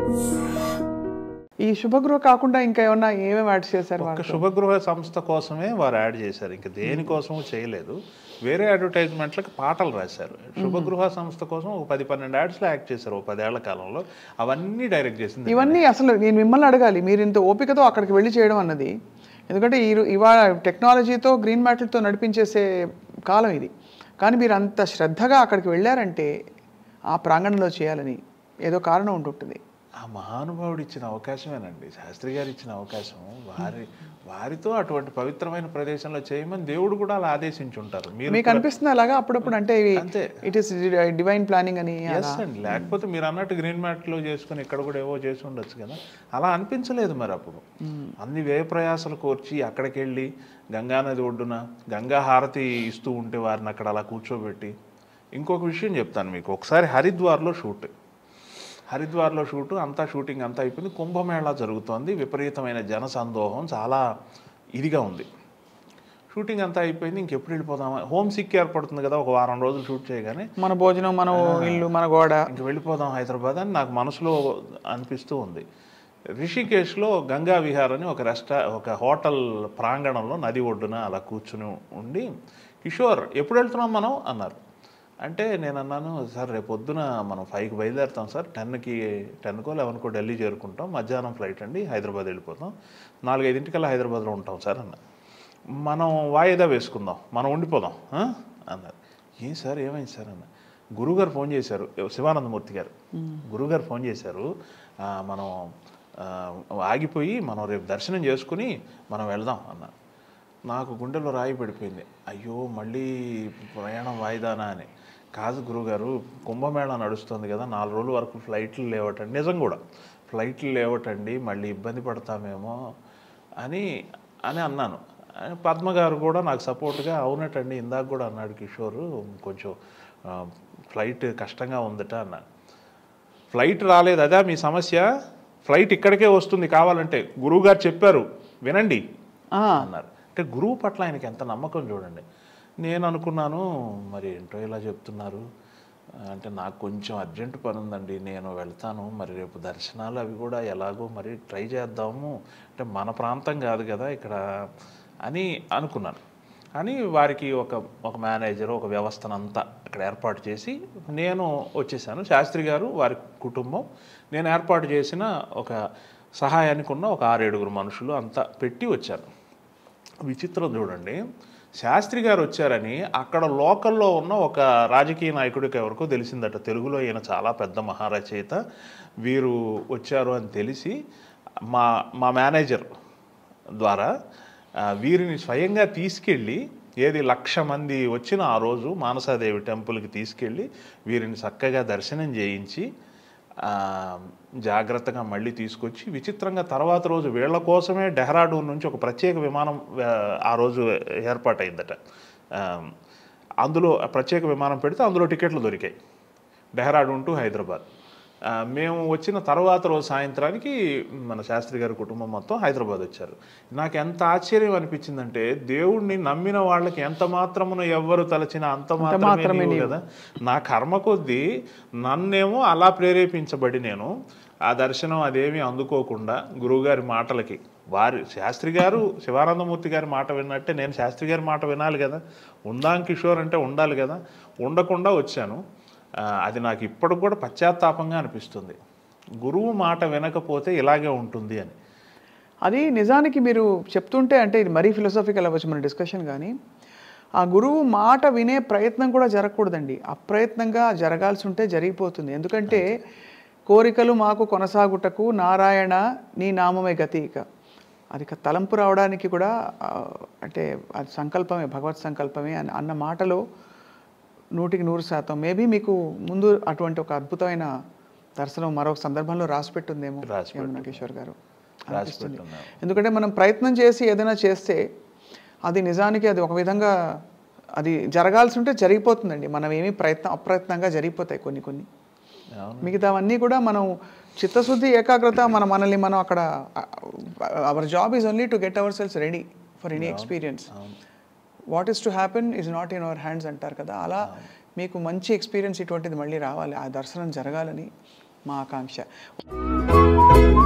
ఈ శుభగృహ కాకుండా ఇంకా ఏమన్నా ఏమేమి యాడ్ చేశారు ఒక వాళ్ళు శుభగృహ సంస్థ కోసమే వారు యాడ్ చేశారు ఇంకా దేనికోసము చేయలేదు వేరే అడ్వర్టైజ్మెంట్లకు పాటలు రాశారు శుభగృహ సంస్థ కోసం ఒక పది పన్నెండు యాడ్స్లో యాక్ట్ చేశారు ఒక పదేళ్ల కాలంలో అవన్నీ డైరెక్ట్ చేసింది ఇవన్నీ అసలు నేను మిమ్మల్ని అడగాలి మీరు ఇంత ఓపికతో అక్కడికి వెళ్ళి చేయడం అన్నది ఎందుకంటే ఈ ఇవాళ టెక్నాలజీతో గ్రీన్ మ్యాట్లతో నడిపించేసే కాలం ఇది కానీ మీరు అంత శ్రద్ధగా అక్కడికి వెళ్ళారంటే ఆ ప్రాంగణంలో చేయాలని ఏదో కారణం ఉంటుంటుంది ఆ మహానుభావుడు ఇచ్చిన అవకాశమేనండి శాస్త్రి గారు ఇచ్చిన అవకాశం వారి వారితో అటువంటి పవిత్రమైన ప్రదేశంలో చేయమని దేవుడు కూడా అలా ఆదేశించి ఉంటారు మీరు మీకు అనిపిస్తుంది అలాగా అప్పుడప్పుడు అంటే అంతే. ఇట్ ఈస్ డివైన్ ప్లానింగ్ అని ఎస్ అండి లేకపోతే మీరు అన్నట్టు గ్రీన్ మ్యాట్లో చేసుకుని ఇక్కడ కూడా ఏవో చేసి ఉండొచ్చు కదా అలా అనిపించలేదు మరి అప్పుడు అన్ని వ్యయ ప్రయాసాలు కోర్చి అక్కడికి వెళ్ళి గంగానది ఒడ్డున గంగా హారతి ఇస్తూ ఉంటే వారిని అక్కడ అలా కూర్చోబెట్టి ఇంకొక విషయం చెప్తాను మీకు ఒకసారి హరిద్వార్లో షూట్ హరిద్వార్లో షూట్ అంతా షూటింగ్ అంతా అయిపోయింది కుంభమేళా జరుగుతోంది విపరీతమైన జన సందోహం చాలా ఇదిగా ఉంది షూటింగ్ అంతా అయిపోయింది ఇంకెప్పుడు వెళ్ళిపోదామా హోమ్ సిక్ ఏర్పడుతుంది కదా ఒక వారం రోజులు షూట్ చేయగానే మన భోజనం మన ఇల్లు మన గోడ ఇంక వెళ్ళిపోదాం హైదరాబాద్ అని నాకు మనసులో అనిపిస్తూ ఉంది రిషికేశ్లో గంగా విహార్ అని ఒక రెస్టా ఒక హోటల్ ప్రాంగణంలో నది ఒడ్డున అలా కూర్చుని ఉండి కిషోర్ ఎప్పుడు వెళ్తున్నాం మనం అన్నారు అంటే నేను అన్నాను సార్ రేపు పొద్దున మనం ఫైవ్కి బయలుదేరుతాం సార్ టెన్కి టెన్కో లెవెన్కో ఢిల్లీ చేరుకుంటాం మధ్యాహ్నం ఫ్లైట్ అండి హైదరాబాద్ వెళ్ళిపోతాం నాలుగైదింటికల్లా హైదరాబాద్లో ఉంటాం సార్ అన్న మనం వాయిదా వేసుకుందాం మనం ఉండిపోదాం ఆ? అన్నారు ఏం సార్ ఏమైంది సార్ అన్న గురుగారు ఫోన్ చేశారు శివానందమూర్తి గారు గురుగారు ఫోన్ చేశారు ఆ, మనం ఆ, ఆగిపోయి మనం రేపు దర్శనం చేసుకుని మనం వెళ్దాం అన్నారు నాకు గుండెలో రాయి పడిపోయింది అయ్యో మళ్ళీ ప్రయాణం వాయిదానా అని కాదు గురుగారు కుంభమేళా నడుస్తుంది కదా నాలుగు రోజుల వరకు ఫ్లైట్లు లేవటండి నిజం కూడా ఫ్లైట్లు లేవటండి మళ్ళీ ఇబ్బంది పడతామేమో అని అని అన్నాను అని పద్మ గారు కూడా నాకు సపోర్ట్గా అవునటండి ఇందాక కూడా అన్నాడు కిషోర్ కొంచెం ఆ, ఫ్లైట్ కష్టంగా ఉందట అన్నాడు ఫ్లైట్ రాలేదు అదా మీ సమస్య ఫ్లైట్ ఇక్కడికే వస్తుంది కావాలంటే గురువుగారు చెప్పారు వినండి ఆ, అన్నారు అంటే గురువు పట్ల ఆయనకి ఎంత నమ్మకం చూడండి నేను అనుకున్నాను మరి ఏంటో ఇలా చెప్తున్నారు అంటే నాకు కొంచెం అర్జెంట్ పని ఉందండి నేను వెళ్తాను మరి రేపు దర్శనాలు అవి కూడా ఎలాగో మరి ట్రై చేద్దాము అంటే మన ప్రాంతం కాదు కదా ఇక్కడ అని అనుకున్నాను అని వారికి ఒక ఒక మేనేజర్ ఒక వ్యవస్థనంతా అక్కడ ఏర్పాటు చేసి నేను వచ్చేసాను శాస్త్రి గారు వారి కుటుంబం నేను ఏర్పాటు చేసిన ఒక సహాయానికి ఉన్న ఒక ఆరేడుగురు మనుషులు అంతా పెట్టి వచ్చాను విచిత్రం చూడండి శాస్త్రి గారు వచ్చారని అక్కడ లోకల్లో ఉన్న ఒక రాజకీయ నాయకుడికి ఎవరికో తెలిసిందట తెలుగులో ఈయన చాలా పెద్ద మహారచయిత వీరు వచ్చారు అని తెలిసి మా మా మేనేజర్ ద్వారా ఆ, వీరిని స్వయంగా తీసుకెళ్ళి ఏది లక్ష మంది వచ్చిన ఆ రోజు మానసాదేవి టెంపుల్కి తీసుకెళ్ళి వీరిని చక్కగా దర్శనం చేయించి ఆ, జాగ్రత్తగా మళ్ళీ తీసుకొచ్చి విచిత్రంగా తర్వాత రోజు వీళ్ళ కోసమే డెహ్రాడూన్ నుంచి ఒక ప్రత్యేక విమానం ఆ, ఆ రోజు ఏర్పాటైందట ఆ, అందులో ఆ ప్రత్యేక విమానం పెడితే అందులో టికెట్లు దొరికాయి డెహ్రాడూన్ టు హైదరాబాద్ ఆ, మేము వచ్చిన తర్వాత రోజు సాయంత్రానికి మన శాస్త్రి గారి కుటుంబం మొత్తం హైదరాబాద్ వచ్చారు నాకు ఎంత ఆశ్చర్యం అనిపించిందంటే దేవుణ్ణి నమ్మిన వాళ్ళకి ఎంత మాత్రమున ఎవ్వరు తలచినా అంత మాత్రమే నీవు కదా నా కర్మ కొద్దీ నన్నేమో అలా ప్రేరేపించబడి నేను ఆ దర్శనం అదేమీ అందుకోకుండా గురువుగారి మాటలకి వారి శాస్త్రి గారు శివానందమూర్తి గారి మాట విన్నట్టే నేను శాస్త్రి గారి మాట వినాలి కదా ఉందాం కిషోర్ అంటే ఉండాలి కదా ఉండకుండా వచ్చాను ఆ, అది నాకు ఇప్పటికి కూడా పశ్చాత్తాపంగా అనిపిస్తుంది గురువు మాట వినకపోతే ఇలాగే ఉంటుంది అని అది నిజానికి మీరు చెప్తుంటే అంటే ఇది మరీ ఫిలాసఫికల్ అవ్వచ్చు మన డిస్కషన్ కానీ ఆ గురువు మాట వినే ప్రయత్నం కూడా జరగకూడదండి అప్రయత్నంగా జరగాల్సి ఉంటే జరిగిపోతుంది ఎందుకంటే కోరికలు మాకు కొనసాగుటకు నారాయణ నీ నామమే గతి ఇక అది ఇక తలంపు రావడానికి కూడా ఆ, అంటే అది సంకల్పమే భగవత్ సంకల్పమే అని అన్న మాటలో నూటికి నూరు శాతం మేబీ మీకు ముందు అటువంటి ఒక అద్భుతమైన దర్శనం మరొక సందర్భంలో రాసి పెట్టుందేమో రాసి యమునా కిషోర్ గారు రాసి అనిపిస్తుంది. పెట్టున్నాం ఎందుకంటే మనం ప్రయత్నం చేసి ఏదైనా చేస్తే అది నిజానికి అది ఒక విధంగా అది జరగాల్సి ఉంటే జరిగిపోతుందండి మనం ఏమీ ప్రయత్నం అప్రయత్నంగా జరిగిపోతాయి కొన్ని కొన్ని అవును మిగతావన్నీ కూడా మనం చిత్తశుద్ధి ఏకాగ్రత మన మనల్ని మనం అక్కడ our job is only to get ourselves ready for any experience what is to happen is not in our hands అంటారు కదా అలా మీకు మంచి ఎక్స్పీరియన్స్ ఇటువంటిది మళ్ళీ రావాలి ఆ దర్శనం జరగాలని మా ఆకాంక్ష